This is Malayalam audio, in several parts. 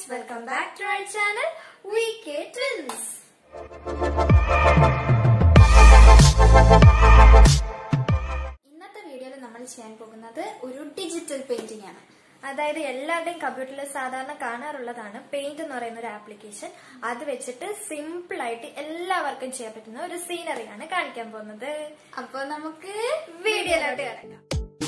welcome back to our channel V K twins ഇന്നത്തെ വീഡിയോയിൽ നമ്മൾ ചെയ്യാൻ പോകുന്നത് ഒരു ഡിജിറ്റൽ പെയിന്റിംഗ് ആണ് അതായത് എല്ലാവരുടെയും കമ്പ്യൂട്ടറിൽ സാധാരണ കാണാറുള്ളതാണ് പെയിന്റ് എന്ന് പറയുന്ന ഒരു ആപ്ലിക്കേഷൻ അത് വെച്ചിട്ട് സിമ്പിൾ ആയിട്ട് എല്ലാവർക്കും ചെയ്യാൻ പറ്റുന്ന ഒരു സീനറിയാണ് കാണിക്കാൻ പോകുന്നത് അപ്പോൾ നമുക്ക് വീഡിയോയിലോട്ട് കിടക്കാം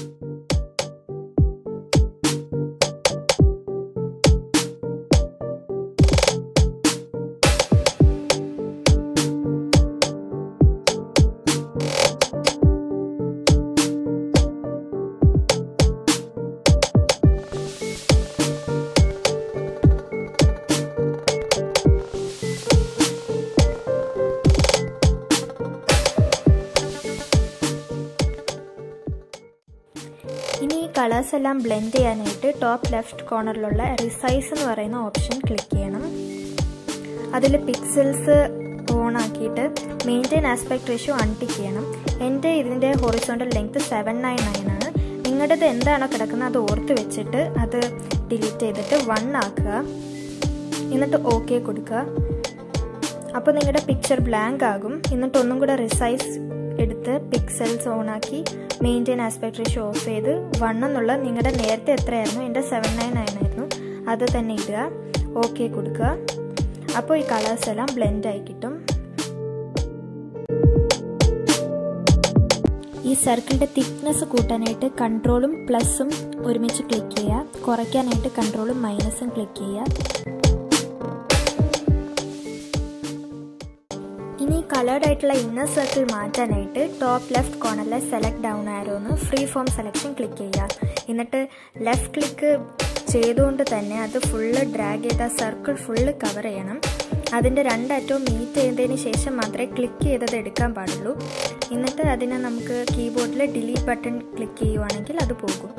ഇനി ഈ കളേഴ്സ് എല്ലാം ബ്ലെൻഡ് ചെയ്യാനായിട്ട് ടോപ്പ് ലെഫ്റ്റ് കോർണറിലുള്ള റിസൈസ് എന്ന് പറയുന്ന ഓപ്ഷൻ ക്ലിക്ക് ചെയ്യണം അതിൽ പിക്സൽസ് ഓൺ ആക്കിയിട്ട് മെയിൻറ്റെയിൻ ആസ്പെക്ട് റേഷ്യോ അൺടിക്ക് ചെയ്യണം എൻ്റെ ഇതിൻ്റെ horizontal length seven nine nine ആണ് നിങ്ങളുടേത് എന്താണോ കിടക്കുന്നത് അത് ഓർത്ത് വെച്ചിട്ട് അത് ഡിലീറ്റ് ചെയ്തിട്ട് വൺ ആക്കുക എന്നിട്ട് ഓക്കെ കൊടുക്കുക അപ്പോൾ നിങ്ങളുടെ പിക്ചർ ബ്ലാങ്ക് ആകും എന്നിട്ട് ഒന്നും കൂടെ റിസൈസ് എടുത്ത് പിക്സൽസ് ഓണാക്കി മെയിൻറ്റെയിൻ ആസ്പെക്ട് റേഷ്യോ ഓഫ് ചെയ്ത് വൺ എന്നുള്ള നിങ്ങളുടെ നേരത്തെ എത്രയായിരുന്നു എൻ്റെ സെവൻ നയൻ നയൻ ആയിരുന്നു അത് തന്നെ ഇടുക ഓക്കെ കൊടുക്കുക അപ്പോൾ ഈ കളേഴ്സ് എല്ലാം ബ്ലെൻഡ് ആയി കിട്ടും ഈ സർക്കിളിൻ്റെ തിക്നെസ് കൂട്ടാനായിട്ട് കൺട്രോളും പ്ലസും ഒരുമിച്ച് ക്ലിക്ക് ചെയ്യുക കുറയ്ക്കാനായിട്ട് കൺട്രോളും മൈനസും ക്ലിക്ക് ചെയ്യുക ഇനി കളേർഡ് ആയിട്ടുള്ള ഇന്നർ സർക്കിൾ മാറ്റാനായിട്ട് ടോപ്പ് ലെഫ്റ്റ് കോർണറിലെ സെലക്ട് ഡൗൺ ആരോന്ന് ഫ്രീ ഫോം സെലക്ഷൻ ക്ലിക്ക് ചെയ്യുക എന്നിട്ട് ലെഫ്റ്റ് ക്ലിക്ക് ചെയ്തുകൊണ്ട് തന്നെ അത് ഫുള്ള് ഡ്രാഗ് ചെയ്ത സർക്കിൾ ഫുള്ള് കവർ ചെയ്യണം അതിൻ്റെ രണ്ടറ്റവും മീറ്റ് ചെയ്തതിന് ശേഷം മാത്രമേ ക്ലിക്ക് ചെയ്തത് എടുക്കാൻ പാടുള്ളൂ എന്നിട്ട് അതിനെ നമുക്ക് കീബോർഡിൽ ഡിലീറ്റ് ബട്ടൺ ക്ലിക്ക് ചെയ്യുവാണെങ്കിൽ അത് പോകും